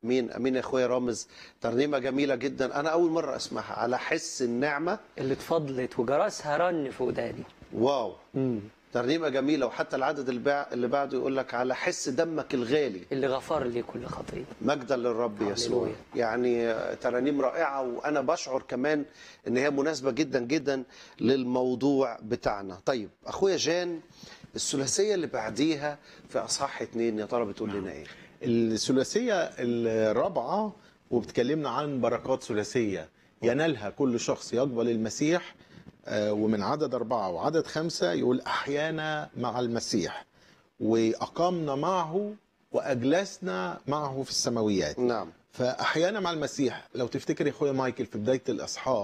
مين امين يا اخويا رامز ترنيمه جميله جدا انا اول مره اسمعها على حس النعمه اللي اتفضلت وجرسها رن في وداني واو ترنيمه جميله وحتى العدد اللي بع- اللي بعده يقول لك على حس دمك الغالي اللي غفر لي كل خطيه مجدا للرب يسوع هللويا. يعني ترانيم رائعه وانا بشعر كمان ان هي مناسبه جدا جدا للموضوع بتاعنا طيب اخويا جان الثلاثيه اللي بعديها في اصحاح اتنين يا ترى بتقول لنا ايه الثلاثية الرابعة وبتكلمنا عن بركات ثلاثية ينالها كل شخص يقبل المسيح آه، ومن عدد أربعة وعدد خمسة يقول أحيانا مع المسيح وأقامنا معه وأجلسنا معه في السماويات نعم فأحيانا مع المسيح لو تفتكر يا أخويا مايكل في بداية الأصحاح